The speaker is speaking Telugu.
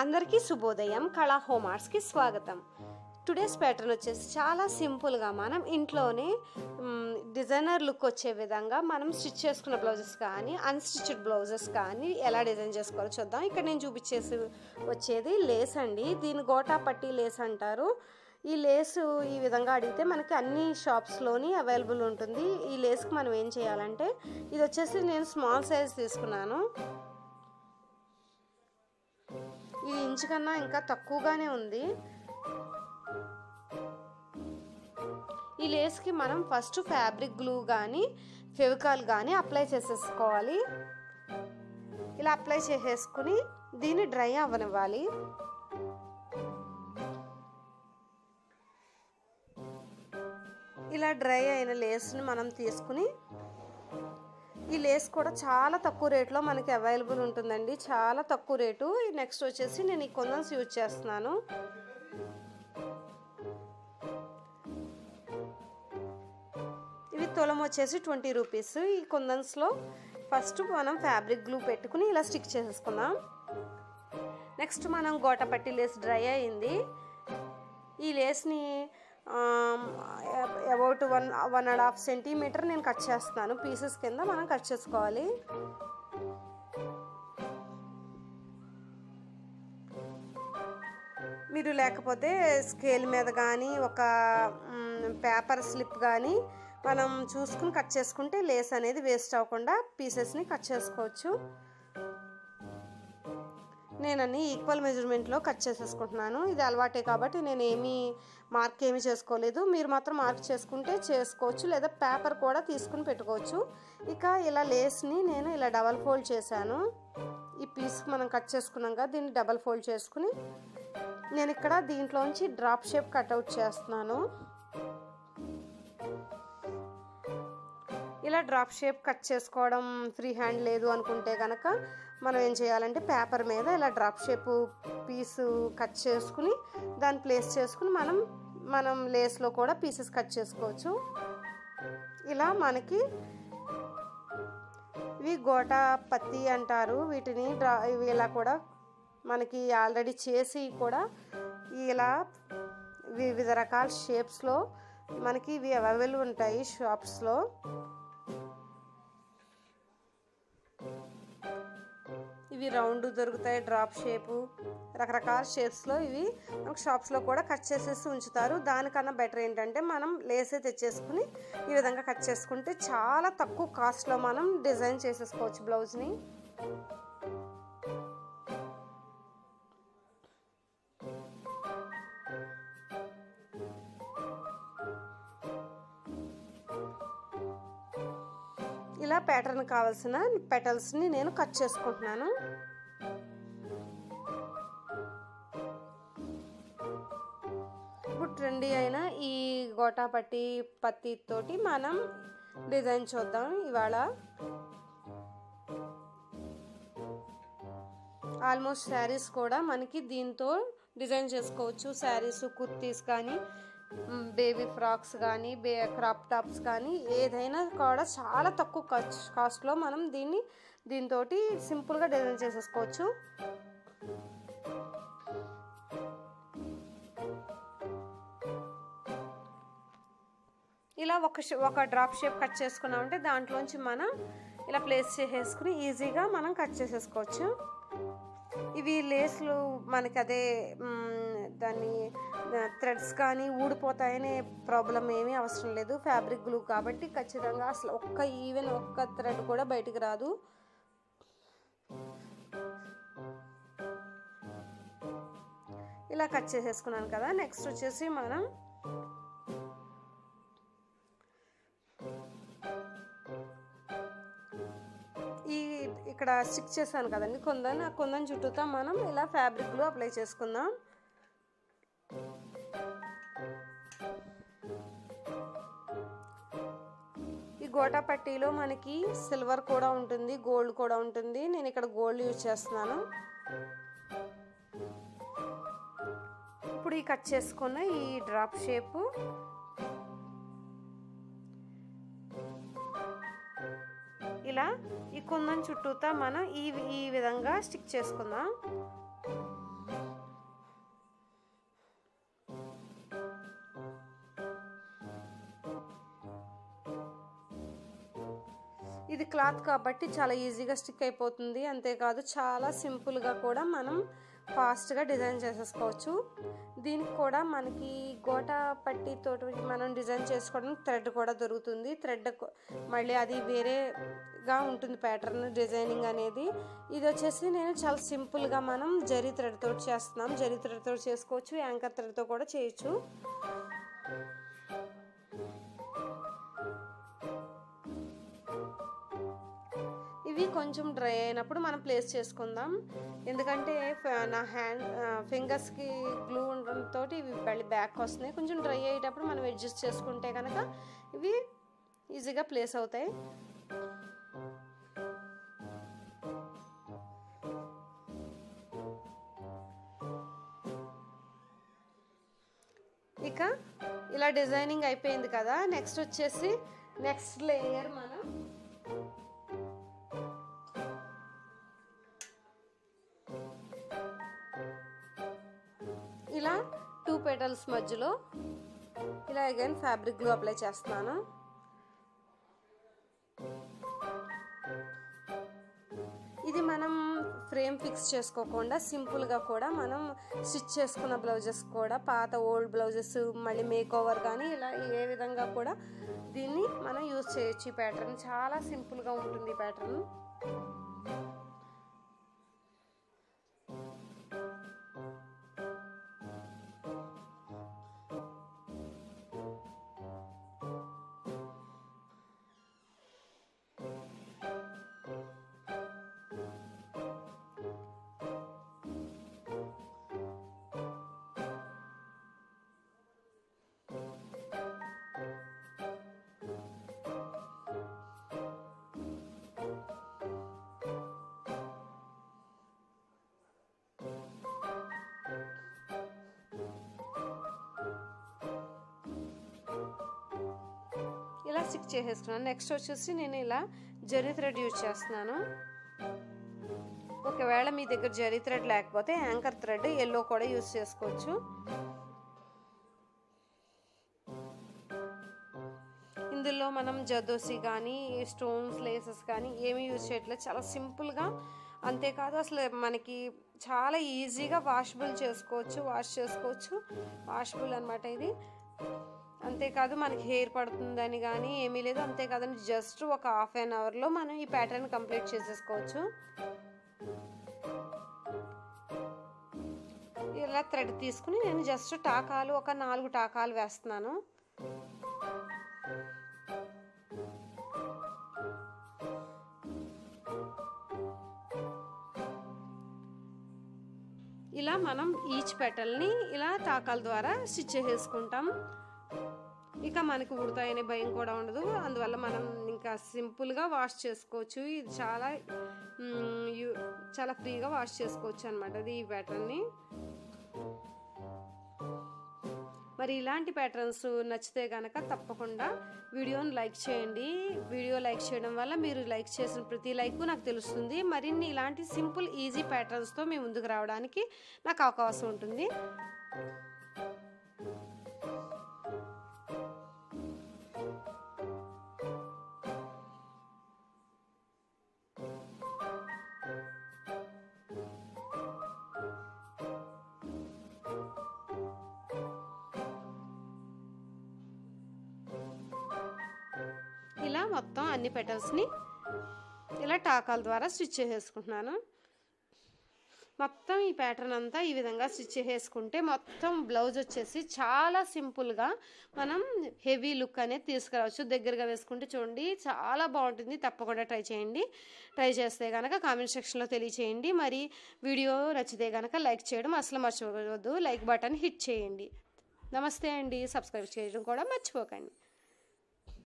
అందరికీ శుభోదయం కళా హోమ్ ఆర్ట్స్కి స్వాగతం టుడేస్ ప్యాటర్న్ వచ్చేసి చాలా సింపుల్గా మనం ఇంట్లోనే మ్, డిజైనర్ లుక్ వచ్చే విధంగా మనం స్టిచ్ చేసుకున్న బ్లౌజెస్ కానీ అన్స్టిచ్డ్ బ్లౌజెస్ కానీ ఎలా డిజైన్ చేసుకోవాలో చూద్దాం ఇక్కడ నేను చూపించేసి వచ్చేది లేస్ అండి దీని గోటా పట్టి లేస్ అంటారు ఈ లేస్ ఈ విధంగా అడిగితే మనకి అన్ని షాప్స్లోని అవైలబుల్ ఉంటుంది ఈ లేస్కి మనం ఏం చేయాలంటే ఇది వచ్చేసి నేను స్మాల్ సైజ్ తీసుకున్నాను ఇది ఇంచు కన్నా ఇంకా తక్కువగానే ఉంది ఈ లేస్కి మనం ఫస్ట్ ఫ్యాబ్రిక్ గ్లూ కానీ ఫెవికాల్ కానీ అప్లై చేసేసుకోవాలి ఇలా అప్లై చేసేసుకుని దీన్ని డ్రై అవ్వనివ్వాలి ఇలా డ్రై అయిన లేస్ని మనం తీసుకుని ఈ లేస్ కూడా చాలా తక్కువ రేట్లో మనకి అవైలబుల్ ఉంటుందండి చాలా తక్కువ రేటు నెక్స్ట్ వచ్చేసి నేను ఈ కొందన్స్ యూజ్ చేస్తున్నాను ఇవి తులం వచ్చేసి ట్వంటీ రూపీస్ ఈ కొందన్స్లో ఫస్ట్ మనం ఫ్యాబ్రిక్ గ్లూ పెట్టుకుని ఇలా స్టిక్ చేసేసుకుందాం నెక్స్ట్ మనం గోట పట్టి లేస్ డ్రై అయింది ఈ లేస్ని about one one and half centimetre నేను కట్ చేస్తున్నాను పీసెస్ కింద మనం కట్ చేసుకోవాలి మీరు లేకపోతే స్కేల్ మీద కానీ ఒక పేపర్ స్లిప్ కానీ మనం చూసుకుని కట్ చేసుకుంటే లేస్ అనేది వేస్ట్ అవ్వకుండా పీసెస్ని కట్ చేసుకోవచ్చు నేను అన్ని ఈక్వల్ మెజర్మెంట్లో కట్ చేసేసుకుంటున్నాను ఇది అలవాటే కాబట్టి నేను ఏమీ మార్క్ ఏమీ చేసుకోలేదు మీరు మాత్రం మార్క్ చేసుకుంటే చేసుకోవచ్చు లేదా పేపర్ కూడా తీసుకుని పెట్టుకోవచ్చు ఇక ఇలా లేస్ని నేను ఇలా డబల్ ఫోల్డ్ చేశాను ఈ పీస్ మనం కట్ చేసుకున్నాం కదా దీన్ని డబల్ ఫోల్డ్ చేసుకుని నేను ఇక్కడ దీంట్లోంచి డ్రాప్ షేప్ కట్అవుట్ చేస్తున్నాను ఇలా డ్రాప్ షేప్ కట్ చేసుకోవడం ఫ్రీ హ్యాండ్ లేదు అనుకుంటే కనుక మనం ఏం చేయాలంటే పేపర్ మీద ఇలా డ్రాప్ షేప్ పీసు కట్ చేసుకుని దాన్ని ప్లేస్ చేసుకుని మనం మనం లేస్లో కూడా పీసెస్ కట్ చేసుకోవచ్చు ఇలా మనకి ఇవి గోటా పత్తి అంటారు వీటిని డ్రా ఇవి ఇలా కూడా మనకి ఆల్రెడీ చేసి కూడా ఇలా వివిధ రకాల షేప్స్లో మనకి ఇవి అవైలబుల్ ఉంటాయి షాప్స్లో ఇవి రౌండ్ దొరుకుతాయి డ్రాప్ షేపు రకరకాల షేప్స్లో ఇవి మనకు షాప్స్లో కూడా కట్ చేసేసి ఉంచుతారు దానికన్నా బెటర్ ఏంటంటే మనం లేసే తెచ్చేసుకుని ఈ విధంగా కట్ చేసుకుంటే చాలా తక్కువ కాస్ట్లో మనం డిజైన్ చేసేసుకోవచ్చు బ్లౌజ్ని ఇలా ప్యాటర్న్ కావాల్సిన పెటల్స్ని నేను కట్ చేసుకుంటున్నాను ఇప్పుడు ట్రెండీ అయిన ఈ గోటా పట్టి పత్తి తోటి మనం డిజైన్ చూద్దాం ఇవాళ ఆల్మోస్ట్ శారీస్ కూడా మనకి దీంతో డిజైన్ చేసుకోవచ్చు శారీస్ కుర్తీస్ కానీ బేబీ ఫ్రాక్స్ కానీ బే క్రాప్ టాప్స్ కానీ ఏదైనా కూడా చాలా తక్కువ కాస్ట్ కాస్ట్లో మనం దీన్ని దీంతో సింపుల్గా డిజైన్ చేసేసుకోవచ్చు ఇలా ఒక ఒక డ్రాప్ షేప్ కట్ చేసుకున్నామంటే దాంట్లోంచి మనం ఇలా ప్లేస్ చేసేసుకుని ఈజీగా మనం కట్ చేసేసుకోవచ్చు ఇవి లేస్లు మనకి అదే దాన్ని థ్రెడ్స్ కానీ ఊడిపోతాయనే ప్రాబ్లం ఏమీ అవసరం లేదు ఫ్యాబ్రిక్ గ్లూ కాబట్టి ఖచ్చితంగా అసలు ఒక్క ఈవెన్ ఒక్క థ్రెడ్ కూడా బయటికి రాదు ఇలా కట్ చేసేసుకున్నాను కదా నెక్స్ట్ వచ్చేసి మనం ఈ ఇక్కడ స్టిక్ చేశాను కదండి కొందని ఆ కొందని చుట్టూతా మనం ఇలా ఫ్యాబ్రిక్లో అప్లై చేసుకుందాం ఈ గోటా పట్టీలో మనకి సిల్వర్ కూడా ఉంటుంది గోల్డ్ కూడా ఉంటుంది నేను ఇక్కడ గోల్డ్ యూజ్ చేస్తున్నాను ఇప్పుడు ఈ కట్ చేసుకున్న ఈ డ్రాప్ షేపు ఇలా ఈ కుందం చుట్టూతా మనం ఈ ఈ విధంగా స్టిక్ చేసుకుందాం ఇది క్లాత్ కాబట్టి చాలా ఈజీగా స్టిక్ అయిపోతుంది అంతేకాదు చాలా సింపుల్గా కూడా మనం ఫాస్ట్గా డిజైన్ చేసేసుకోవచ్చు దీనికి కూడా మనకి గోట పట్టితో మనం డిజైన్ చేసుకోవడానికి థ్రెడ్ కూడా దొరుకుతుంది థ్రెడ్ మళ్ళీ అది వేరేగా ఉంటుంది ప్యాటర్న్ డిజైనింగ్ అనేది ఇది వచ్చేసి నేను చాలా సింపుల్గా మనం జరీ థ్రెడ్ తోటి చేస్తున్నాం జరీ థ్రెడ్ తోటి చేసుకోవచ్చు యాంకర్ థ్రెడ్తో కూడా చేయొచ్చు ఇవి కొంచెం డ్రై అయినప్పుడు మనం ప్లేస్ చేసుకుందాం ఎందుకంటే నా హ్యాండ్ ఫింగర్స్కి గ్లూ ఉండడంతో ఇవి మళ్ళీ బ్యాక్ వస్తున్నాయి కొంచెం డ్రై అయ్యేటప్పుడు మనం అడ్జస్ట్ చేసుకుంటే కనుక ఇవి ఈజీగా ప్లేస్ అవుతాయి ఇక ఇలా డిజైనింగ్ అయిపోయింది కదా నెక్స్ట్ వచ్చేసి నెక్స్ట్ లేయర్ మనం ఇలా టూ పెటల్స్ మధ్యలో ఇలా అగైన్ ఫ్యాబ్రిక్ గ్లూ అప్లై చేస్తున్నాను ఇది మనం ఫ్రేమ్ ఫిక్స్ చేసుకోకుండా సింపుల్గా కూడా మనం స్టిచ్ చేసుకున్న బ్లౌజెస్ కూడా పాత ఓల్డ్ బ్లౌజెస్ మళ్ళీ మేక్ ఓవర్ కానీ ఇలా ఏ విధంగా కూడా దీన్ని మనం యూజ్ చేయొచ్చు ఈ ప్యాటర్న్ చాలా సింపుల్గా ఉంటుంది ఈ ప్యాటర్న్ ఇలా స్టిక్ చేసేసుకున్నాను నెక్స్ట్ వచ్చేసి నేను ఇలా జరీ థ్రెడ్ యూజ్ చేస్తున్నాను ఒకవేళ మీ దగ్గర జరీ థ్రెడ్ లేకపోతే యాంకర్ థ్రెడ్ ఎల్లో కూడా యూజ్ చేసుకోవచ్చు ఇందులో మనం జదోసి కానీ స్టోన్స్ లేసెస్ కానీ ఏమి యూజ్ చేయట్లేదు చాలా సింపుల్గా అంతేకాదు అసలు మనకి చాలా ఈజీగా వాషబుల్ చేసుకోవచ్చు వాష్ చేసుకోవచ్చు వాషబుల్ అనమాట ఇది అంతేకాదు మనకి హెయిర్ పడుతుందని కానీ ఏమీ లేదు అంతేకాదని జస్ట్ ఒక హాఫ్ అన్ అవర్లో మనం ఈ ప్యాటర్న్ కంప్లీట్ చేసేసుకోవచ్చు ఇలా థ్రెడ్ తీసుకుని నేను జస్ట్ టాకాలు ఒక నాలుగు టాకాలు వేస్తున్నాను ఇలా మనం ఈచ్ పెటల్ని ఇలా టాకాల ద్వారా స్టిచ్ చేసేసుకుంటాం ఇక మనకి ఉడతాయనే భయం కూడా ఉండదు అందువల్ల మనం ఇంకా సింపుల్గా వాష్ చేసుకోవచ్చు ఇది చాలా చాలా ఫ్రీగా వాష్ చేసుకోవచ్చు అనమాట అది ఈ ప్యాటర్న్ని మరి ఇలాంటి ప్యాటర్న్స్ నచ్చితే కనుక తప్పకుండా వీడియోని లైక్ చేయండి వీడియో లైక్ చేయడం వల్ల మీరు లైక్ చేసిన ప్రతి లైక్ నాకు తెలుస్తుంది మరిన్ని ఇలాంటి సింపుల్ ఈజీ ప్యాటర్న్స్తో మీ ముందుకు రావడానికి నాకు అవకాశం ఉంటుంది ఇలా మొత్తం అన్ని పెటల్స్ని ఇలా టాకాల ద్వారా స్టిచ్ చేసేసుకుంటున్నాను మొత్తం ఈ ప్యాటర్న్ అంతా ఈ విధంగా స్టిచ్ చేసేసుకుంటే మొత్తం బ్లౌజ్ వచ్చేసి చాలా సింపుల్గా మనం హెవీ లుక్ అనేది తీసుకురావచ్చు దగ్గరగా వేసుకుంటే చూడండి చాలా బాగుంటుంది తప్పకుండా ట్రై చేయండి ట్రై చేస్తే కనుక కామెంట్ సెక్షన్లో తెలియచేయండి మరి వీడియో నచ్చితే కనుక లైక్ చేయడం అసలు మర్చిపోవద్దు లైక్ బటన్ హిట్ చేయండి నమస్తే అండి సబ్స్క్రైబ్ చేయడం కూడా మర్చిపోకండి